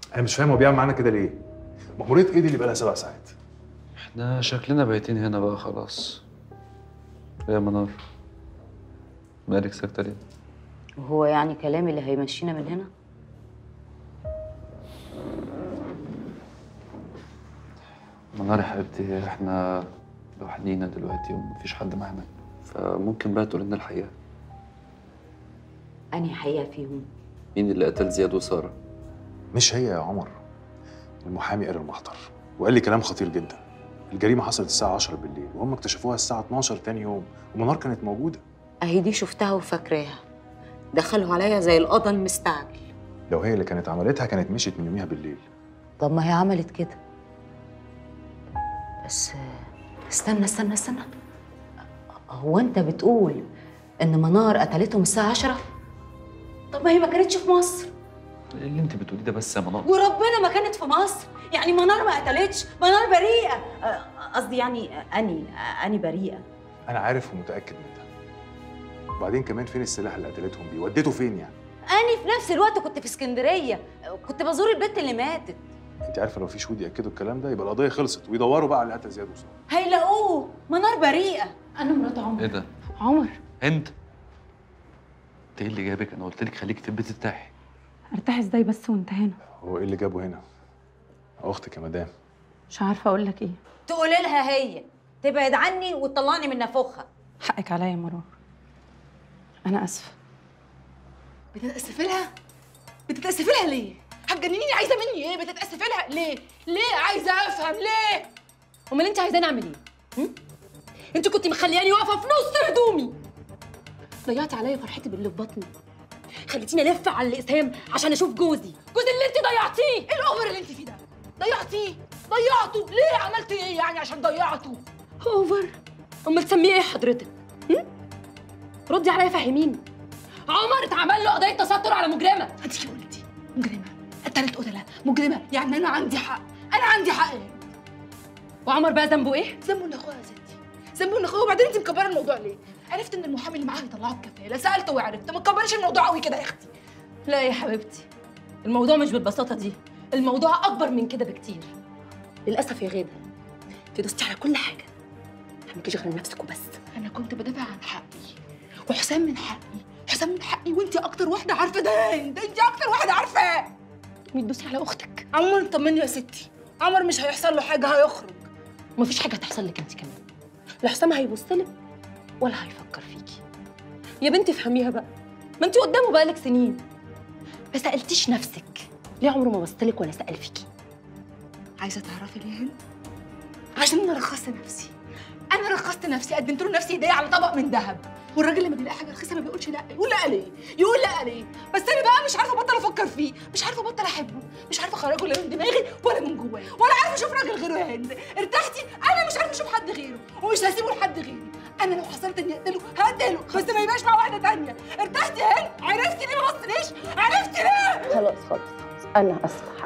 انا مش فاهم هو بيعمل معانا كده ليه مأمورية ايه دي اللي بقالها سبع ساعات احنا شكلنا بايتين هنا بقى خلاص يا منار مالك ساكتة ليه؟ وهو يعني كلامي اللي هيمشينا من هنا منار يا حبيبتي احنا لوحدينا دلوقتي ومفيش حد معانا فممكن بقى تقول لنا الحقيقة انهي حقيقه فيهم مين اللي قتل زياد وسارة؟ مش هي يا عمر المحامي قال المحضر وقال لي كلام خطير جدا الجريمة حصلت الساعة 10 بالليل وهم اكتشفوها الساعة 12 تاني يوم ومنار كانت موجودة اهي دي شفتها وفاكراها دخلوا عليا زي القضا المستعجل لو هي اللي كانت عملتها كانت مشيت من يوميها بالليل طب ما هي عملت كده بس استنى استنى استنى هو انت بتقول ان منار قتلتهم الساعه 10 طب ما هي ما كانتش في مصر ايه اللي انت بتقوليه ده بس يا منار؟ وربنا ما كانت في مصر يعني منار ما قتلتش منار بريئه أه، قصدي يعني اني اني بريئه أنا عارف ومتأكد من ده وبعدين كمان فين السلاح اللي قتلتهم بيه وديته فين يعني اني في نفس الوقت كنت في اسكندريه كنت بزور البنت اللي ماتت انت عارفه لو في شهود ياكدوا الكلام ده يبقى القضيه خلصت ويدوروا بقى على قتل زياد وسارة هيلاقوه منار بريئه انا مرات عمر ايه ده؟ عمر انت انت ايه اللي جابك؟ انا قلت لك خليكي في البيت ترتاحي ارتاح ازاي بس وانت هنا هو ايه اللي جابه هنا اختك يا مدام مش عارفه اقول لك ايه تقولي لها هي تبعد عني وتطلعني من نافوخها حقك عليا يا مرار انا اسفه بتتأسفي لها؟ بتتأسفي لها ليه؟ هتجننيني عايزة مني ايه؟ بتتأسفي لها ليه؟ ليه؟ عايزة افهم ليه؟ امال انت عايزاني اعمل ايه؟ هم؟ انت كنت مخلياني واقفة في نص هدومي ضيعتي عليا فرحتي باللي في بطني خليتيني الف على الاقسام عشان اشوف جوزي جوزي اللي انت ضيعتيه ايه الاوفر اللي انت فيه ده ضيعتيه ضيعته ليه عملت ايه يعني عشان ضيعته اوفر امال تسميه ايه حضرتك هم؟ ردي عليا فهميني عمر اتعمل له قضيه تستر على مجرمه انت قلتي مجرمه قتلت قتله مجرمه يعني انا عندي حق انا عندي حق يعني. وعمر بقى ذنبه ايه ذنبه ان اخويا يا ستي ذنبه ان اخويا وبعدين انت مكبره الموضوع ليه عرفت ان المحامي اللي معاه هيطلعه بكفاله سالته وعرفت ما تكبريش الموضوع قوي كده يا اختي لا يا حبيبتي الموضوع مش بالبساطه دي الموضوع اكبر من كده بكتير للاسف يا غاده انت دوستي على كل حاجه همكيش غير نفسك وبس انا كنت بدافع عن حقي وحسام من حقي حسام من حقي وانت اكتر واحده عارفه ده انت انت اكتر واحده عارفاه بتدوسي على اختك عمر طمني يا ستي عمر مش هيحصل له حاجه هيخرج مفيش حاجه هتحصل لك انت كمان لا حسام هيبص لك ولا هيفكر فيكي يا بنتي افهميها بقى ما انت قدامه بقالك سنين ما سالتيش نفسك ليه عمره ما بصلك ولا سال فيكي عايزه تعرفي ليه هند عشان انا رخصت نفسي انا رخصت نفسي قدمت له نفسي هديه على طبق من ذهب والراجل لما بيلاقي حاجه رخيصه ما بيقولش لا يقول لا ليه يقول لا ليه بس انا بقى مش عارفه ابطل افكر فيه مش عارفه ابطل احبه مش عارفه اخرجه لا من دماغي ولا من جوايا ولا عارفه اشوف راجل غيره يا هند ارتحتي انا مش عارفه اشوف حد غيره ومش هسيبه لحد غيري انا لو حصلت اني اقتله هقتله بس ما يبقاش مع واحده تانية ارتحتي يا هند عرفتي ليه ما بصليش عرفتي ليه خلاص خلاص خلاص انا اسفه